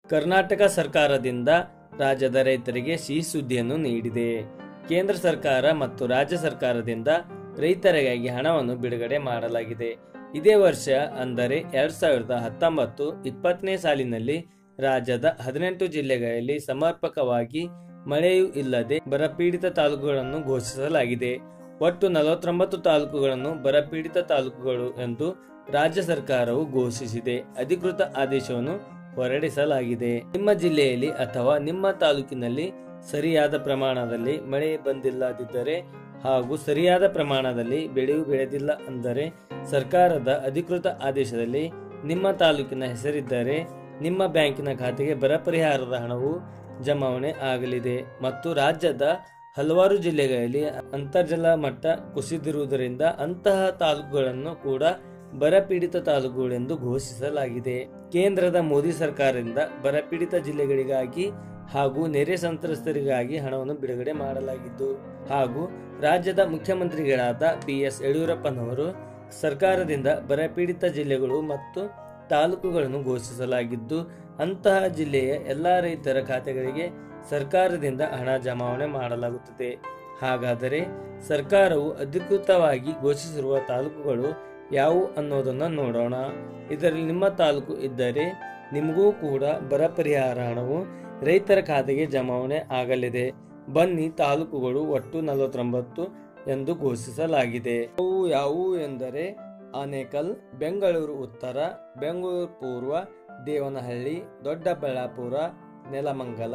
ಕರ್ನಾಟಕ ಸರ್ಕಾರದಿಂದ ರಾಜ್ಯದ ರೈತರಿಗೆ ಸಿಹಿ ಸುದ್ದಿಯನ್ನು ನೀಡಿದೆ ಕೇಂದ್ರ ಸರ್ಕಾರ ಮತ್ತು ರಾಜ್ಯ ಸರ್ಕಾರದಿಂದ ರೈತರಿಗಾಗಿ ಹಣವನ್ನು ಬಿಡುಗಡೆ ಮಾಡಲಾಗಿದೆ ಇದೇ ವರ್ಷ ಅಂದರೆ ಎರಡ್ ಸಾವಿರದ ಹತ್ತೊಂಬತ್ತು ಇಪ್ಪತ್ತನೇ ಸಾಲಿನಲ್ಲಿ ರಾಜ್ಯದ ಹದಿನೆಂಟು ಜಿಲ್ಲೆಗಳಲ್ಲಿ ಸಮರ್ಪಕವಾಗಿ ಮಳೆಯೂ ಇಲ್ಲದೆ ಬರಪೀಡಿತ ತಾಲೂಕುಗಳನ್ನು ಘೋಷಿಸಲಾಗಿದೆ ಒಟ್ಟು ನಲವತ್ತೊಂಬತ್ತು ತಾಲೂಕುಗಳನ್ನು ಬರಪೀಡಿತ ತಾಲೂಕುಗಳು ಎಂದು ರಾಜ್ಯ ಸರ್ಕಾರವು ಘೋಷಿಸಿದೆ ಅಧಿಕೃತ ಆದೇಶವನ್ನು ಹೊರಡಿಸಲಾಗಿದೆ ನಿಮ್ಮ ಜಿಲ್ಲೆಯಲ್ಲಿ ಅಥವಾ ನಿಮ್ಮ ತಾಲೂಕಿನಲ್ಲಿ ಸರಿಯಾದ ಪ್ರಮಾಣದಲ್ಲಿ ಮಳೆ ಬಂದಿಲ್ಲದಿದ್ದರೆ ಹಾಗೂ ಸರಿಯಾದ ಪ್ರಮಾಣದಲ್ಲಿ ಬೆಳೆಯು ಬೆಳೆದಿಲ್ಲ ಅಂದರೆ ಸರ್ಕಾರದ ಅಧಿಕೃತ ಆದೇಶದಲ್ಲಿ ನಿಮ್ಮ ತಾಲೂಕಿನ ಹೆಸರಿದ್ದರೆ ನಿಮ್ಮ ಬ್ಯಾಂಕಿನ ಖಾತೆಗೆ ಬರ ಪರಿಹಾರದ ಹಣವು ಜಮಾವಣೆ ಆಗಲಿದೆ ಮತ್ತು ರಾಜ್ಯದ ಹಲವಾರು ಜಿಲ್ಲೆಗಳಲ್ಲಿ ಅಂತರ್ಜಲ ಮಟ್ಟ ಕುಸಿದಿರುವುದರಿಂದ ಅಂತಹ ತಾಲೂಕುಗಳನ್ನು ಕೂಡ ಬರಪೀಡಿತ ತಾಲೂಕುಗಳೆಂದು ಘೋಷಿಸಲಾಗಿದೆ ಕೇಂದ್ರದ ಮೋದಿ ಸರ್ಕಾರದಿಂದ ಬರಪೀಡಿತ ಜಿಲ್ಲೆಗಳಿಗಾಗಿ ಹಾಗೂ ನೆರೆ ಸಂತ್ರಸ್ತರಿಗಾಗಿ ಹಣವನ್ನು ಬಿಡುಗಡೆ ಮಾಡಲಾಗಿದ್ದು ಹಾಗೂ ರಾಜ್ಯದ ಮುಖ್ಯಮಂತ್ರಿಗಳಾದ ಬಿ ಎಸ್ ಯಡಿಯೂರಪ್ಪನವರು ಸರ್ಕಾರದಿಂದ ಬರಪೀಡಿತ ಜಿಲ್ಲೆಗಳು ಮತ್ತು ತಾಲೂಕುಗಳನ್ನು ಘೋಷಿಸಲಾಗಿದ್ದು ಅಂತಹ ಜಿಲ್ಲೆಯ ಎಲ್ಲ ರೈತರ ಖಾತೆಗಳಿಗೆ ಸರ್ಕಾರದಿಂದ ಹಣ ಜಮಾವಣೆ ಮಾಡಲಾಗುತ್ತದೆ ಹಾಗಾದರೆ ಸರ್ಕಾರವು ಅಧಿಕೃತವಾಗಿ ಘೋಷಿಸಿರುವ ತಾಲೂಕುಗಳು ಯಾವುವು ಅನ್ನೋದನ್ನು ನೋಡೋಣ ಇದರಲ್ಲಿ ನಿಮ್ಮ ತಾಲೂಕು ಇದ್ದರೆ ನಿಮಗೂ ಕೂಡ ಬರ ಪರಿಹಾರ ಹಣವು ರೈತರ ಖಾತೆಗೆ ಜಮಾವಣೆ ಆಗಲಿದೆ ಬನ್ನಿ ತಾಲೂಕುಗಳು ಒಟ್ಟು ನಲವತ್ತೊಂಬತ್ತು ಎಂದು ಘೋಷಿಸಲಾಗಿದೆ ಅವು ಯಾವುವು ಎಂದರೆ ಆನೇಕಲ್ ಬೆಂಗಳೂರು ಉತ್ತರ ಬೆಂಗಳೂರು ಪೂರ್ವ ದೇವನಹಳ್ಳಿ ದೊಡ್ಡಬಳ್ಳಾಪುರ ನೆಲಮಂಗಲ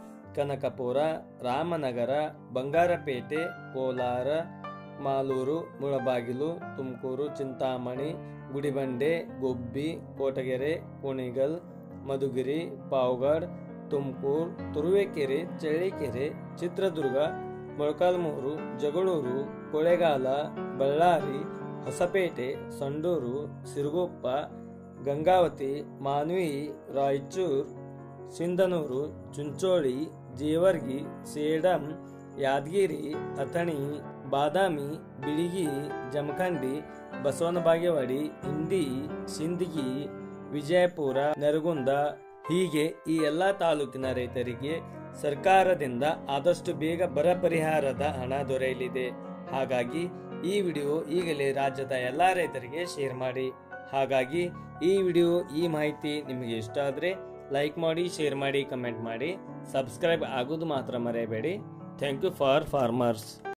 ಕನಕಪುರ ರಾಮನಗರ ಬಂಗಾರಪೇಟೆ ಕೋಲಾರ ಮಾಲೂರು ಮುಳಬಾಗಿಲು ತುಮಕೂರು ಚಿಂತಾಮಣಿ ಗುಡಿಬಂಡೆ ಗುಬ್ಬಿ ಕೋಟಗೆರೆ ಕುಣಿಗಲ್ ಮಧುಗಿರಿ ಪಾವಗಡ್ ತುಮಕೂರು ತುರುವೇಕೆರೆ ಚಳ್ಳಕೆರೆ ಚಿತ್ರದುರ್ಗ ಮೊಳಕಾಲ್ಮೂರು ಜಗಳೂರು ಕೊಳ್ಳೇಗಾಲ ಬಳ್ಳಾರಿ ಹೊಸಪೇಟೆ ಸಂಡೂರು ಸಿರುಗುಪ್ಪ ಗಂಗಾವತಿ ಮಾನ್ವಿ ರಾಯಚೂರ್ ಸಿಂಧನೂರು ಚುಂಚೋಳಿ ಜೇವರ್ಗಿ ಸೇಡಂ ಯಾದಗಿರಿ ಅಥಣಿ ಬಾದಾಮಿ ಬಿಳಿಗಿ ಜಮಖಂಡಿ ಬಸವನ ಬಾಗೇವಾಡಿ ಇಂಡಿ ಸಿಂದಗಿ ವಿಜಯಪುರ ನರಗುಂದ ಹೀಗೆ ಈ ಎಲ್ಲ ತಾಲೂಕಿನ ರೈತರಿಗೆ ಸರ್ಕಾರದಿಂದ ಆದಷ್ಟು ಬೇಗ ಬರ ಪರಿಹಾರದ ಹಣ ದೊರೆಯಲಿದೆ ಹಾಗಾಗಿ ಈ ವಿಡಿಯೋ ಈಗಲೇ ರಾಜ್ಯದ ಎಲ್ಲ ರೈತರಿಗೆ ಶೇರ್ ಮಾಡಿ ಹಾಗಾಗಿ ಈ ವಿಡಿಯೋ ಈ ಮಾಹಿತಿ ನಿಮಗೆ ಇಷ್ಟ ಆದರೆ ಲೈಕ್ ಮಾಡಿ ಶೇರ್ ಮಾಡಿ ಕಮೆಂಟ್ ಮಾಡಿ ಸಬ್ಸ್ಕ್ರೈಬ್ ಆಗೋದು ಮಾತ್ರ ಮರೆಯಬೇಡಿ ಥ್ಯಾಂಕ್ ಯು ಫಾರ್ ಫಾರ್ಮರ್ಸ್